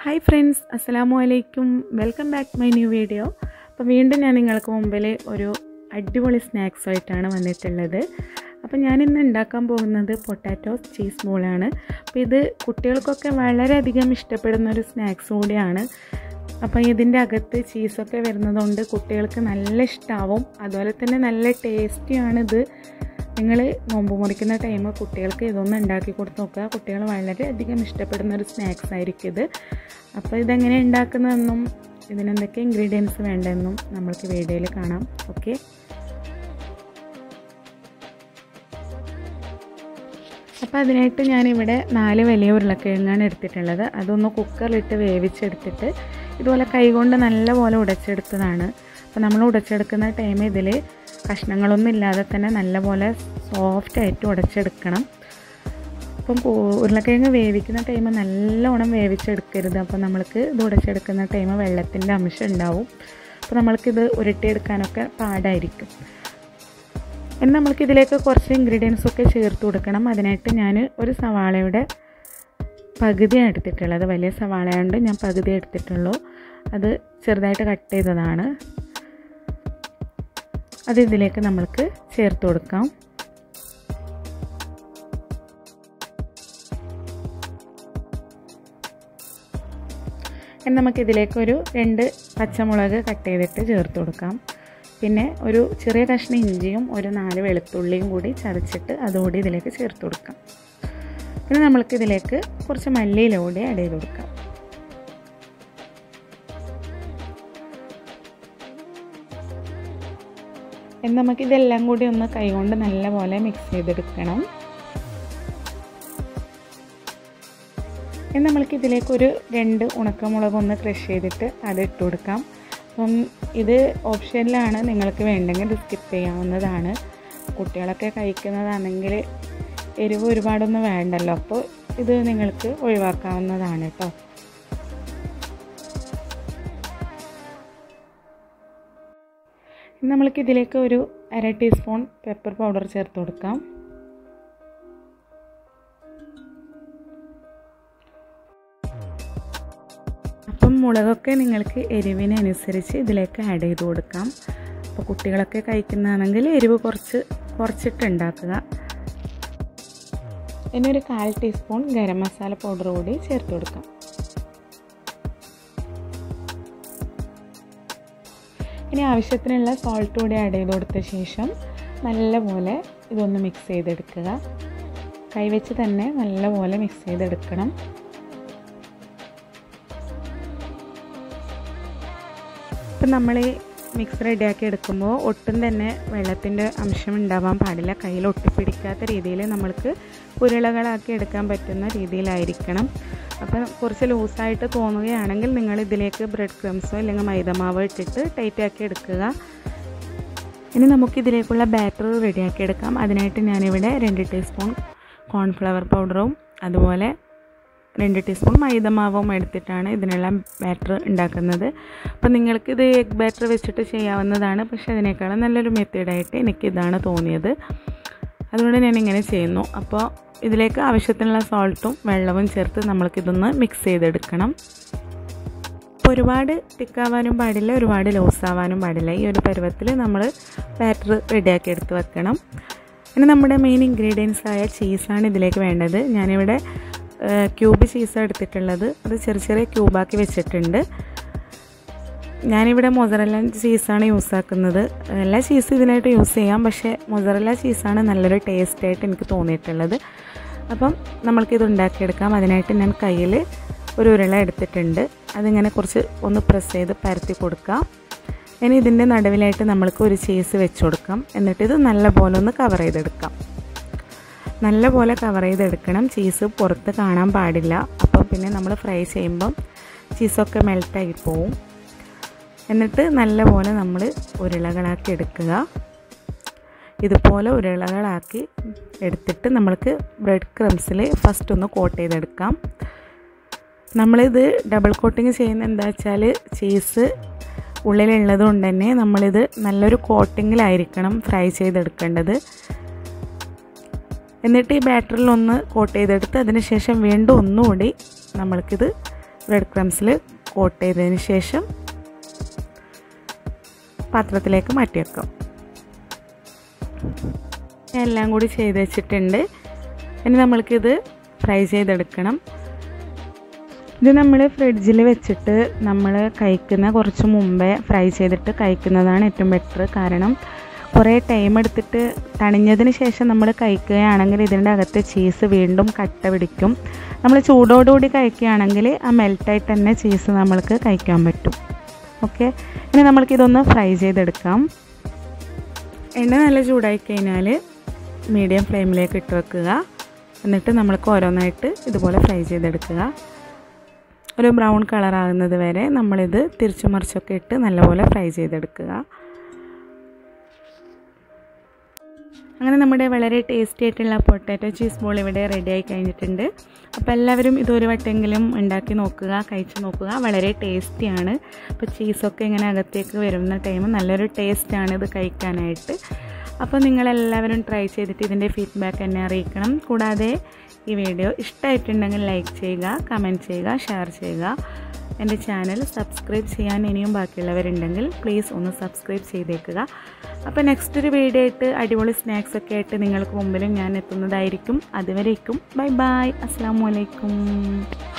hi friends അസ്സലാമു അലൈക്കും welcome back my new video അപ്പോൾ വീണ്ടും ഞാൻ നിങ്ങൾക്ക് മുമ്പിൽ ഒരു അടിപൊളി സ്നാക്സുമായിട്ടാണ് വന്നിട്ടുള്ളത് അപ്പോൾ ഞാനിന്ന് ഉണ്ടാക്കാൻ പോകുന്നത് പൊട്ടാറ്റോ ചീസ് ബോളാണ് അപ്പോൾ ഇത് കുട്ടികൾക്കൊക്കെ വളരെയധികം ഇഷ്ടപ്പെടുന്ന ഒരു സ്നാക്സ് കൂടിയാണ് അപ്പോൾ ഇതിൻ്റെ അകത്ത് ചീസൊക്കെ വരുന്നതുകൊണ്ട് കുട്ടികൾക്ക് നല്ല ഇഷ്ടമാവും അതുപോലെ തന്നെ നല്ല ടേസ്റ്റിയാണിത് നിങ്ങൾ നോമ്പ് മുറിക്കുന്ന ടൈം കുട്ടികൾക്ക് ഇതൊന്ന് ഉണ്ടാക്കി കൊടുത്ത് നോക്കുക കുട്ടികൾ വളരെയധികം ഇഷ്ടപ്പെടുന്ന ഒരു സ്നാക്സ് ആയിരിക്കും ഇത് അപ്പോൾ ഇതെങ്ങനെ ഉണ്ടാക്കുന്നതെന്നും ഇതിനെന്തൊക്കെ ഇൻഗ്രീഡിയൻസ് വേണ്ടതെന്നും നമ്മൾക്ക് വീഡിയോയിൽ കാണാം ഓക്കെ അപ്പോൾ അതിനായിട്ട് ഞാനിവിടെ നാല് വലിയ ഉരുളക്കിഴങ്ങാണ് എടുത്തിട്ടുള്ളത് അതൊന്ന് കുക്കറിലിട്ട് വേവിച്ചെടുത്തിട്ട് ഇതുപോലെ കൈകൊണ്ട് നല്ലപോലെ ഉടച്ചെടുത്തതാണ് അപ്പോൾ നമ്മൾ ഉടച്ചെടുക്കുന്ന ടൈം ഇതിൽ കഷ്ണങ്ങളൊന്നും ഇല്ലാതെ തന്നെ നല്ലപോലെ സോഫ്റ്റായിട്ട് ഉടച്ചെടുക്കണം അപ്പം ഉരുളക്കിഴങ്ങ് വേവിക്കുന്ന ടൈം നല്ലോണം വേവിച്ചെടുക്കരുത് അപ്പോൾ നമ്മൾക്ക് ഇത് ഉടച്ചെടുക്കുന്ന ടൈം വെള്ളത്തിൻ്റെ അംശം ഉണ്ടാവും അപ്പോൾ നമ്മൾക്കിത് ഉരുട്ടിയെടുക്കാനൊക്കെ പാടായിരിക്കും ഇനി നമ്മൾക്ക് ഇതിലേക്ക് കുറച്ച് ഇൻഗ്രീഡിയൻസ് ഒക്കെ ചേർത്ത് കൊടുക്കണം അതിനായിട്ട് ഞാൻ ഒരു സവാളയുടെ പകുതിയാണ് എടുത്തിട്ടുള്ളത് വലിയ സവാളയുണ്ട് ഞാൻ പകുതി എടുത്തിട്ടുള്ളൂ അത് ചെറുതായിട്ട് കട്ട് ചെയ്തതാണ് അത് ഇതിലേക്ക് നമ്മൾക്ക് ചേർത്ത് കൊടുക്കാം ഇനി നമുക്കിതിലേക്ക് ഒരു രണ്ട് പച്ചമുളക് കട്ട് ചെയ്തിട്ട് ചേർത്ത് കൊടുക്കാം പിന്നെ ഒരു ചെറിയ കഷ്ണം ഇഞ്ചിയും ഒരു നാല് വെളുത്തുള്ളിയും കൂടി ചതച്ചിട്ട് അതുകൂടി ഇതിലേക്ക് ചേർത്ത് കൊടുക്കാം പിന്നെ നമ്മൾക്ക് ഇതിലേക്ക് കുറച്ച് മല്ലിയിലൂടെ ആഡ് ചെയ്ത് കൊടുക്കാം എന്ന് നമുക്ക് ഇതെല്ലാം കൂടി ഒന്ന് കൈകൊണ്ട് നല്ലപോലെ മിക്സ് ചെയ്തെടുക്കണം ഇനി നമ്മൾക്ക് ഇതിലേക്ക് ഒരു രണ്ട് ഉണക്കമുളക് ഒന്ന് ക്രഷ് ചെയ്തിട്ട് അത് ഇട്ട് കൊടുക്കാം അപ്പം ഇത് ഓപ്ഷനിലാണ് നിങ്ങൾക്ക് വേണ്ടെങ്കിൽ ഇത് സ്കിപ്പ് ചെയ്യാവുന്നതാണ് കുട്ടികളൊക്കെ കഴിക്കുന്നതാണെങ്കിൽ എരിവ് ഒരുപാടൊന്നും വേണ്ടല്ലോ അപ്പോൾ ഇത് നിങ്ങൾക്ക് ഒഴിവാക്കാവുന്നതാണ് കേട്ടോ നമ്മൾക്ക് ഇതിലേക്ക് ഒരു അര ടീസ്പൂൺ പെപ്പർ പൗഡർ ചേർത്ത് കൊടുക്കാം അപ്പം മുളകൊക്കെ നിങ്ങൾക്ക് എരിവിനനുസരിച്ച് ഇതിലേക്ക് ആഡ് ചെയ്ത് കൊടുക്കാം അപ്പോൾ കുട്ടികളൊക്കെ കഴിക്കുന്നതാണെങ്കിൽ എരിവ് കുറച്ച് കുറച്ചിട്ട് ഉണ്ടാക്കുക ഇനി ഒരു കാൽ ടീസ്പൂൺ ഗരം മസാല പൗഡർ കൂടി ചേർത്ത് കൊടുക്കാം ഇനി ആവശ്യത്തിനുള്ള സോൾട്ട് കൂടി ആഡ് ചെയ്ത് കൊടുത്ത ശേഷം നല്ലപോലെ ഇതൊന്ന് മിക്സ് ചെയ്തെടുക്കുക കൈവച്ച് തന്നെ നല്ലപോലെ മിക്സ് ചെയ്തെടുക്കണം ഇപ്പം നമ്മൾ ഈ മിക്സ് റെഡിയാക്കി എടുക്കുമ്പോൾ ഒട്ടും തന്നെ വെള്ളത്തിൻ്റെ അംശം ഉണ്ടാവാൻ പാടില്ല കയ്യിൽ ഒട്ടിപ്പിടിക്കാത്ത രീതിയിൽ നമ്മൾക്ക് ഉരുളകളാക്കി എടുക്കാൻ പറ്റുന്ന രീതിയിലായിരിക്കണം അപ്പം കുറച്ച് ലൂസായിട്ട് തോന്നുകയാണെങ്കിൽ നിങ്ങൾ ഇതിലേക്ക് ബ്രെഡ് ക്രംസോ അല്ലെങ്കിൽ മൈദമാവോ ഇട്ടിട്ട് ടൈറ്റ് ആക്കി എടുക്കുക ഇനി നമുക്ക് ഇതിലേക്കുള്ള ബാറ്റർ റെഡിയാക്കി എടുക്കാം അതിനായിട്ട് ഞാനിവിടെ രണ്ട് ടീസ്പൂൺ കോൺഫ്ലവർ പൗഡറും അതുപോലെ രണ്ട് ടീസ്പൂൺ മൈദമാവും എടുത്തിട്ടാണ് ഇതിനുള്ള ബാറ്റർ ഉണ്ടാക്കുന്നത് അപ്പോൾ നിങ്ങൾക്ക് ഇത് എഗ് ബാറ്റർ വെച്ചിട്ട് ചെയ്യാവുന്നതാണ് പക്ഷേ അതിനേക്കാളും നല്ലൊരു മെത്തേഡായിട്ട് എനിക്കിതാണ് തോന്നിയത് അതുകൊണ്ട് ഞാൻ ഇങ്ങനെ ചെയ്യുന്നു അപ്പോൾ ഇതിലേക്ക് ആവശ്യത്തിനുള്ള സോൾട്ടും വെള്ളവും ചേർത്ത് നമ്മൾക്കിതൊന്ന് മിക്സ് ചെയ്തെടുക്കണം ഒരുപാട് തിക്കാവാനും പാടില്ല ഒരുപാട് ലോസാവാനും പാടില്ല ഈ ഒരു പരുവത്തിൽ നമ്മൾ ബാറ്റർ റെഡിയാക്കി എടുത്ത് വെക്കണം ഇനി നമ്മുടെ മെയിൻ ഇൻഗ്രീഡിയൻസ് ആയ ചീസാണ് ഇതിലേക്ക് വേണ്ടത് ഞാനിവിടെ ക്യൂബ് ചീസാണ് എടുത്തിട്ടുള്ളത് അത് ചെറിയ ചെറിയ ക്യൂബാക്കി വെച്ചിട്ടുണ്ട് ഞാനിവിടെ മൊസറല്ല ചീസാണ് യൂസ് ആക്കുന്നത് എല്ലാ ചീസ് ഇതിനായിട്ട് യൂസ് ചെയ്യാം പക്ഷേ മൊസറല്ല ചീസാണ് നല്ലൊരു ടേസ്റ്റായിട്ട് എനിക്ക് തോന്നിയിട്ടുള്ളത് അപ്പം നമ്മൾക്കിത് ഉണ്ടാക്കിയെടുക്കാം അതിനായിട്ട് ഞാൻ കയ്യിൽ ഒരു ഉരുള എടുത്തിട്ടുണ്ട് അതിങ്ങനെ കുറച്ച് ഒന്ന് പ്രസ് ചെയ്ത് പരത്തി കൊടുക്കാം ഇനി ഇതിൻ്റെ നടുവിലായിട്ട് നമ്മൾക്ക് ഒരു ചീസ് വെച്ച് കൊടുക്കാം എന്നിട്ട് ഇത് നല്ലപോലെ ഒന്ന് കവർ ചെയ്തെടുക്കാം നല്ലപോലെ കവർ ചെയ്തെടുക്കണം ചീസ് പുറത്ത് കാണാൻ പാടില്ല അപ്പോൾ പിന്നെ നമ്മൾ ഫ്രൈ ചെയ്യുമ്പം ചീസൊക്കെ മെൽട്ടായി പോവും എന്നിട്ട് നല്ലപോലെ നമ്മൾ ഉരുളകളാക്കി എടുക്കുക ഇതുപോലെ ഉരുളകളാക്കി എടുത്തിട്ട് നമ്മൾക്ക് ബ്രെഡ് ക്രംസിൽ ഫസ്റ്റ് ഒന്ന് കോട്ട് ചെയ്തെടുക്കാം നമ്മളിത് ഡബിൾ കോട്ടിങ് ചെയ്യുന്ന എന്താ വെച്ചാൽ ചീസ് ഉള്ളിലുള്ളത് കൊണ്ട് തന്നെ നമ്മളിത് നല്ലൊരു കോട്ടിങ്ങിലായിരിക്കണം ഫ്രൈ ചെയ്തെടുക്കേണ്ടത് എന്നിട്ട് ഈ ബാറ്ററിൽ ഒന്ന് കോട്ട് ചെയ്തെടുത്ത് അതിന് ശേഷം വീണ്ടും ഒന്നുകൂടി നമ്മൾക്കിത് ബ്രെഡ് ക്രംസിൽ കോട്ട് ചെയ്തതിന് ശേഷം പാത്രത്തിലേക്ക് മാറ്റി വെക്കാം എല്ലാം കൂടി ചെയ്ത് വെച്ചിട്ടുണ്ട് ഇനി നമ്മൾക്കിത് ഫ്രൈ ചെയ്തെടുക്കണം ഇത് നമ്മൾ ഫ്രിഡ്ജിൽ വെച്ചിട്ട് നമ്മൾ കഴിക്കുന്ന കുറച്ച് മുമ്പേ ഫ്രൈ ചെയ്തിട്ട് കഴിക്കുന്നതാണ് ഏറ്റവും ബെറ്റർ കാരണം കുറേ ടൈം എടുത്തിട്ട് തണിഞ്ഞതിന് ശേഷം നമ്മൾ കഴിക്കുകയാണെങ്കിൽ ഇതിൻ്റെ അകത്തെ ചീസ് വീണ്ടും കട്ട പിടിക്കും നമ്മൾ ചൂടോടുകൂടി കഴിക്കുകയാണെങ്കിൽ ആ മെൽറ്റായിട്ട് തന്നെ ചീസ് നമ്മൾക്ക് കഴിക്കാൻ പറ്റും ഓക്കെ ഇനി നമ്മൾക്കിതൊന്ന് ഫ്രൈ ചെയ്തെടുക്കാം എണ്ണ നല്ല ചൂടായി കഴിഞ്ഞാൽ മീഡിയം ഫ്ലെയിമിലേക്ക് ഇട്ട് വെക്കുക എന്നിട്ട് നമ്മൾക്ക് ഓരോന്നായിട്ട് ഇതുപോലെ ഫ്രൈ ചെയ്തെടുക്കുക ഒരു ബ്രൗൺ കളർ ആകുന്നത് വരെ നമ്മളിത് തിരിച്ചു മറിച്ചൊക്കെ ഇട്ട് നല്ലപോലെ ഫ്രൈ ചെയ്തെടുക്കുക അങ്ങനെ നമ്മുടെ വളരെ ടേസ്റ്റി ആയിട്ടുള്ള പൊട്ടാറ്റോ ചീസ് ബോൾ ഇവിടെ റെഡി ആയി കഴിഞ്ഞിട്ടുണ്ട് അപ്പോൾ എല്ലാവരും ഇതൊരു വട്ടെങ്കിലും ഉണ്ടാക്കി നോക്കുക കഴിച്ച് നോക്കുക വളരെ ടേസ്റ്റിയാണ് അപ്പോൾ ചീസൊക്കെ ഇങ്ങനെ അകത്തേക്ക് വരുന്ന ടൈം നല്ലൊരു ടേസ്റ്റാണ് ഇത് കഴിക്കാനായിട്ട് അപ്പോൾ നിങ്ങളെല്ലാവരും ട്രൈ ചെയ്തിട്ട് ഇതിൻ്റെ ഫീഡ്ബാക്ക് എന്നെ അറിയിക്കണം കൂടാതെ ഈ വീഡിയോ ഇഷ്ടമായിട്ടുണ്ടെങ്കിൽ ലൈക്ക് ചെയ്യുക കമൻറ്റ് ചെയ്യുക ഷെയർ ചെയ്യുക എൻ്റെ ചാനൽ സബ്സ്ക്രൈബ് ചെയ്യാൻ ഇനിയും ബാക്കിയുള്ളവരുണ്ടെങ്കിൽ പ്ലീസ് ഒന്ന് സബ്സ്ക്രൈബ് ചെയ്തേക്കുക അപ്പോൾ നെക്സ്റ്റ് ഒരു വീഡിയോ ആയിട്ട് അടിപൊളി സ്നാക്സ് ഒക്കെ ആയിട്ട് നിങ്ങൾക്ക് മുമ്പിലും ഞാൻ എത്തുന്നതായിരിക്കും അതുവരേക്കും ബൈ ബൈ അസ്സാം വലൈക്കും